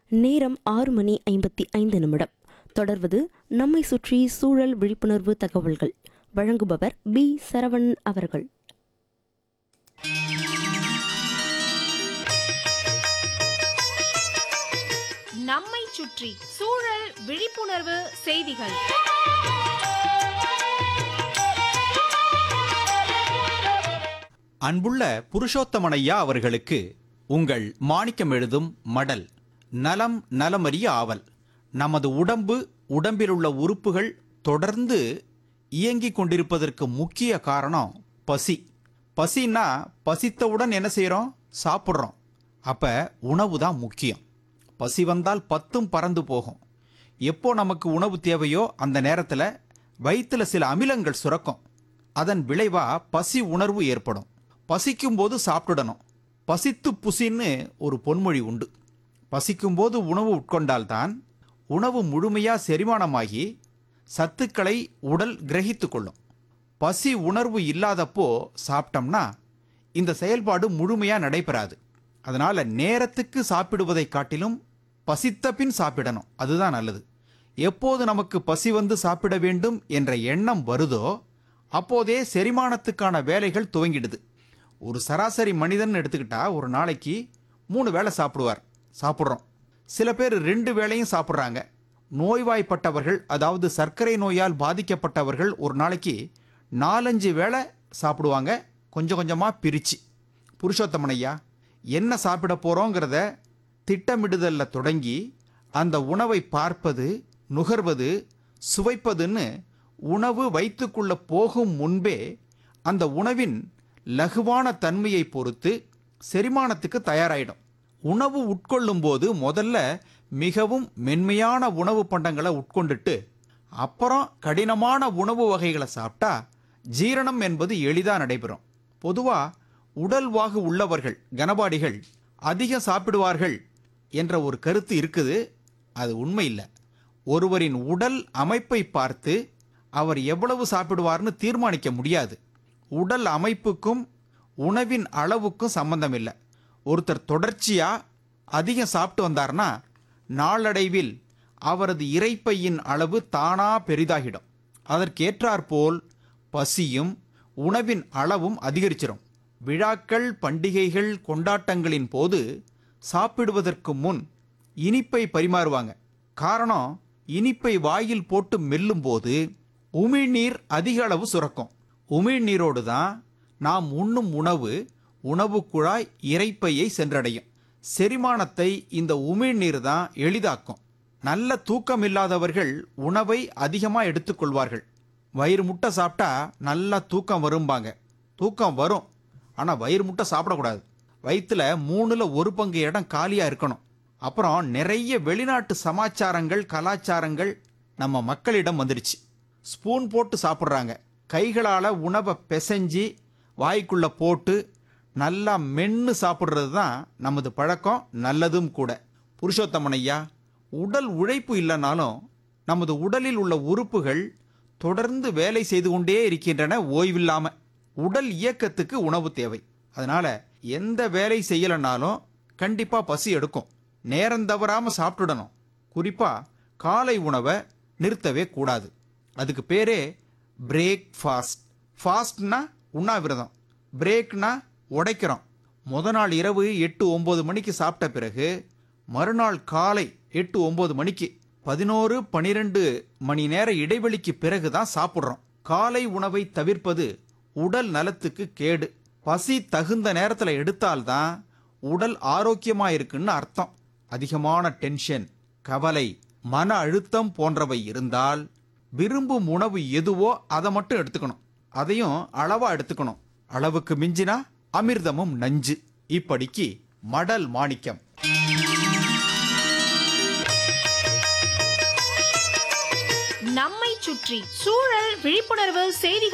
நேரம் ஆறு மணி ஐம்பத்தி ஐந்து நிமிடம் தொடர்வது நம்மை சுற்றி சூழல் விழிப்புணர்வு தகவல்கள் வழங்குபவர் பி சரவணன் அவர்கள் நம்மை சுற்றி சூழல் விழிப்புணர்வு செய்திகள் அன்புள்ள புருஷோத்தமனையா அவர்களுக்கு உங்கள் மாணிக்கம் எழுதும் மடல் நலம் நலமறிய ஆவல் நமது உடம்பு உடம்பிலுள்ள உறுப்புகள் தொடர்ந்து இயங்கிக் கொண்டிருப்பதற்கு முக்கிய காரணம் பசி பசின்னா பசித்தவுடன் என்ன செய்கிறோம் சாப்பிட்றோம் அப்போ உணவு தான் முக்கியம் பசி வந்தால் பத்தும் பறந்து போகும் எப்போ நமக்கு உணவு தேவையோ அந்த நேரத்தில் வயிற்றுல சில அமிலங்கள் சுரக்கும் அதன் விளைவா பசி உணர்வு ஏற்படும் பசிக்கும் போது சாப்பிட்டுடணும் பசித்து புசின்னு ஒரு பொன்மொழி உண்டு பசிக்கும்போது உணவு உட்கொண்டால்தான் உணவு முழுமையா செரிமானமாகி சத்துக்களை உடல் கிரகித்து கொள்ளும் பசி உணர்வு இல்லாதப்போ சாப்பிட்டோம்னா இந்த செயல்பாடு முழுமையா நடைபெறாது அதனால நேரத்துக்கு சாப்பிடுவதை காட்டிலும் பசித்த பின் சாப்பிடணும் அதுதான் நல்லது எப்போது நமக்கு பசி வந்து சாப்பிட வேண்டும் என்ற எண்ணம் வருதோ அப்போதே செரிமானத்துக்கான வேலைகள் துவங்கிடுது ஒரு சராசரி மனிதன் எடுத்துக்கிட்டா ஒரு நாளைக்கு மூணு வேளை சாப்பிடுவார் சாப்பிட்றோம் சில பேர் ரெண்டு வேளையும் சாப்பிட்றாங்க நோய்வாய்ப்பட்டவர்கள் அதாவது சர்க்கரை நோயால் பாதிக்கப்பட்டவர்கள் ஒரு நாளைக்கு நாலஞ்சு வேளை சாப்பிடுவாங்க கொஞ்சம் கொஞ்சமாக பிரித்து புருஷோத்தமனையா என்ன சாப்பிட போகிறோங்கிறத திட்டமிடுதல்ல தொடங்கி அந்த உணவை பார்ப்பது நுகர்வது சுவைப்பதுன்னு உணவு வயிற்றுக்குள்ள போகும் முன்பே அந்த உணவின் லகுவான தன்மையை பொறுத்து செரிமானத்துக்கு தயாராயிடும் உணவு உட்கொள்ளும் போது முதல்ல மிகவும் மென்மையான உணவு பண்டங்களை உட்கொண்டுட்டு அப்புறம் கடினமான உணவு வகைகளை சாப்பிட்டா ஜீரணம் என்பது எளிதாக நடைபெறும் பொதுவாக உடல்வாகு உள்ளவர்கள் கனபாடிகள் அதிகம் சாப்பிடுவார்கள் என்ற ஒரு கருத்து இருக்குது அது உண்மை இல்லை ஒருவரின் உடல் அமைப்பை பார்த்து அவர் எவ்வளவு சாப்பிடுவார்னு தீர்மானிக்க முடியாது உடல் அமைப்புக்கும் உணவின் அளவுக்கும் சம்பந்தம் இல்லை ஒருத்தர் தொடர்ச்சியா அதிகம் சாப்பிட்டு வந்தார்னா நாளடைவில் அவரது இரைப்பையின் அளவு தானா பெரிதாகிடும் அதற்கேற்றாற்போல் பசியும் உணவின் அளவும் அதிகரிச்சிடும் விழாக்கள் பண்டிகைகள் கொண்டாட்டங்களின் போது சாப்பிடுவதற்கு முன் இனிப்பை பரிமாறுவாங்க காரணம் இனிப்பை வாயில் போட்டு மெல்லும்போது உமிழ்நீர் அதிக அளவு சுரக்கும் உமிழ்நீரோடு தான் நாம் உண்ணும் உணவு உணவு குழாய் இரைப்பையை சென்றடையும் செரிமானத்தை இந்த உமிழ்நீர் தான் எளிதாக்கும் நல்ல தூக்கம் இல்லாதவர்கள் உணவை அதிகமாக எடுத்துக்கொள்வார்கள் வயிறு முட்டை சாப்பிட்டா நல்லா தூக்கம் வரும்பாங்க தூக்கம் வரும் ஆனால் வயிறு முட்டை சாப்பிடக்கூடாது வயிற்றுல மூணுல ஒரு பங்கு இடம் காலியாக இருக்கணும் அப்புறம் நிறைய வெளிநாட்டு சமாச்சாரங்கள் கலாச்சாரங்கள் நம்ம மக்களிடம் வந்துடுச்சு ஸ்பூன் போட்டு சாப்பிட்றாங்க கைகளால் உணவை பிசைஞ்சு வாய்க்குள்ள போட்டு நல்லா மென்று சாப்பிட்றது தான் நமது பழக்கம் நல்லதும் கூட புருஷோத்தமன் ஐயா உடல் உழைப்பு இல்லைனாலும் நமது உடலில் உள்ள உறுப்புகள் தொடர்ந்து வேலை செய்து கொண்டே இருக்கின்றன ஓய்வில்லாம உடல் இயக்கத்துக்கு உணவு தேவை அதனால எந்த வேலை செய்யலைனாலும் கண்டிப்பா பசி எடுக்கும் நேரம் தவறாம சாப்பிட்டுடணும் குறிப்பா காலை உணவை நிறுத்தவே கூடாது அதுக்கு பேரே பிரேக் ஃபாஸ்ட் ஃபாஸ்ட்னா உண்ணாவிரதம் பிரேக்னா உடைக்கிறோம் முத நாள் இரவு எட்டு ஒம்பது மணிக்கு சாப்பிட்ட பிறகு மறுநாள் காலை எட்டு ஒம்பது மணிக்கு பதினோரு பனிரெண்டு மணி நேர இடைவெளிக்கு பிறகு தான் சாப்பிட்றோம் காலை உணவை தவிர்ப்பது உடல் நலத்துக்கு கேடு பசி தகுந்த நேரத்தில் எடுத்தால்தான் உடல் ஆரோக்கியமா இருக்குன்னு அர்த்தம் அதிகமான டென்ஷன் கவலை மன அழுத்தம் போன்றவை இருந்தால் விரும்பும் உணவு எதுவோ அதை மட்டும் எடுத்துக்கணும் அதையும் அளவா எடுத்துக்கணும் அளவுக்கு மிஞ்சினா அமிர்தமும் நஞ்சு இப்படிக்கு மடல் மாணிக்கம் நம்மை சுற்றி சூழல் விழிப்புணர்வு செய்திகள்